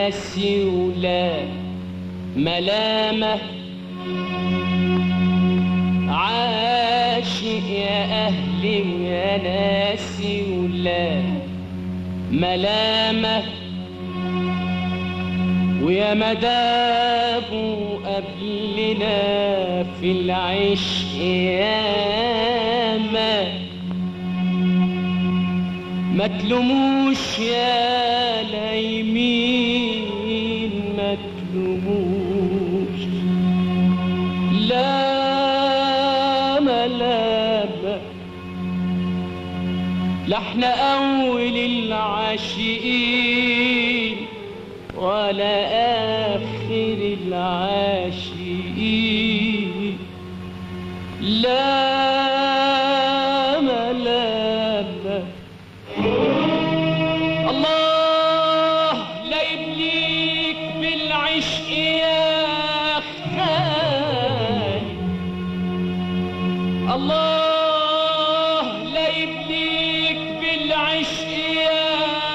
ناسي ولا ملامة عاشق يا أهلي يا ناسي ولا ملامة ويا مدابه قبلنا في العشق ياما ما تلوموش يا لايمين ما تلوموش لا ملامة لا احنا اول العاشقين ولا اخر العاشقين لا ملامة الله لا يبليك بالعشق يا خالي الله لا يبليك بالعشق يا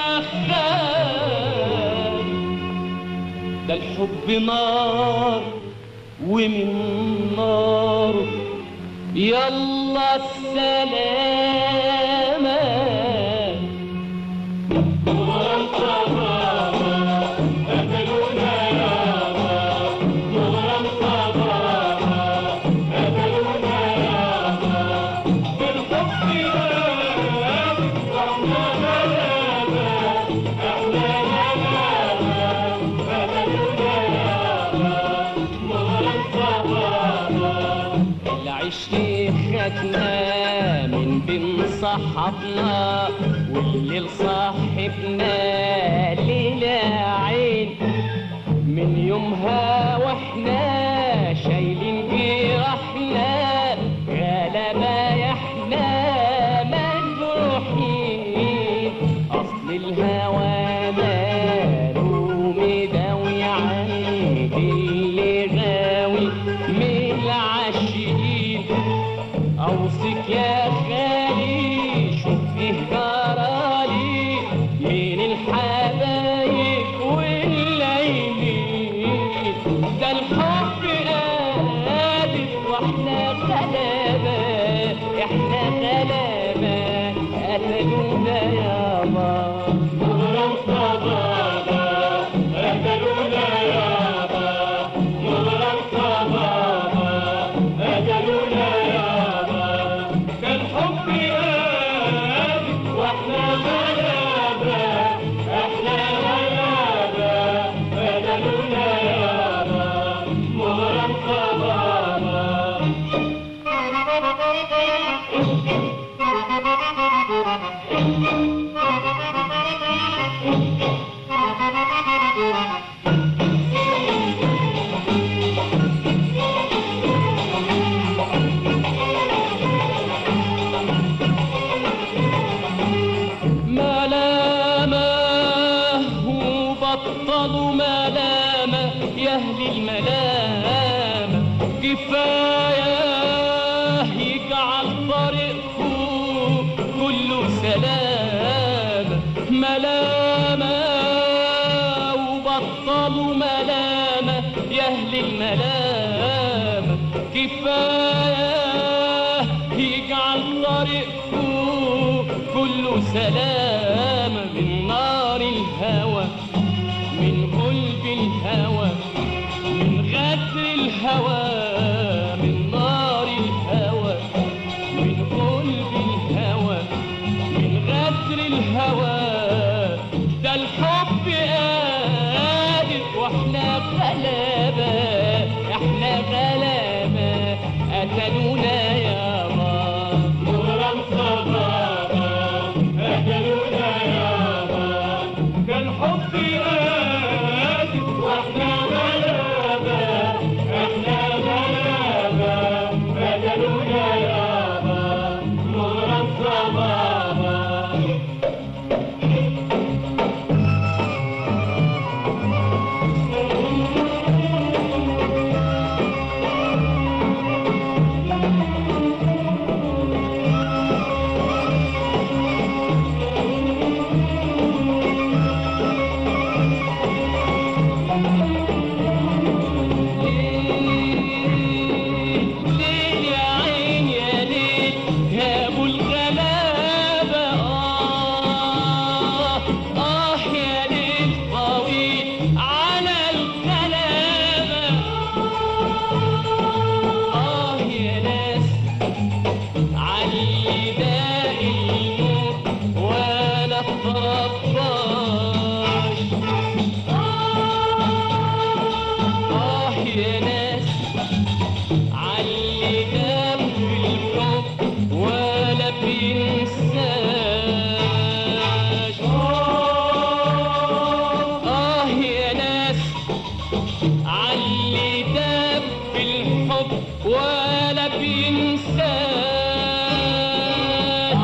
خالي ده الحب نار ومن نار يلا السلامه العشق خدنا من بين صحابنا والليل صاحبنا ليلة عين من يومها واحنا شايلين جراحنا غلبة يا احنا مجروحين اصل الهوى ماله مداوي عند اللي غاوي من العاشقين اوصيك يا خالي شوف ايه جرالي من الحبايب والليلين ده الحب قادر واحنا غلابة احنا غلابة قتلونا يابا مغرم صبابة قتلونا يابا مغرم صبابة قتلونا يابا ده الحب قادر واحنا غلابة احنا غلابة قتلونا يابا مغرم صبابة ملامة وبطلوا ملامة يا أهل الملامة كفاية يجعل طريقكم كله سلامة ملامة وبطلوا ملامة يا أهل الملامة كفاية يجعل طريقكم كله سلامة من نار الهوى من قلب الهوى من غدر الهوى من نار الهوى من قلب الهوى من غدر الهوى ده الحب قادر واحنا غلابة احنا غلابة قتلونا يا مغرم صبابة قتلونا يا كان حبي قادر واحنا غلابة احنا غلابة قتلونا يا مغرم صبابة ليل يا عين يا ليل يا ابو الغلابة آه آه يا ليل طويل على الغلابة آه يا ناس علي داء الموت ولا ترباش آه يا ناس علي دم الحب ولا بينساش آه يا ناس علي دم الحب ولا بينساش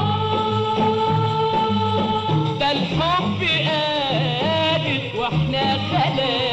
ده الحب قادر واحنا خلاص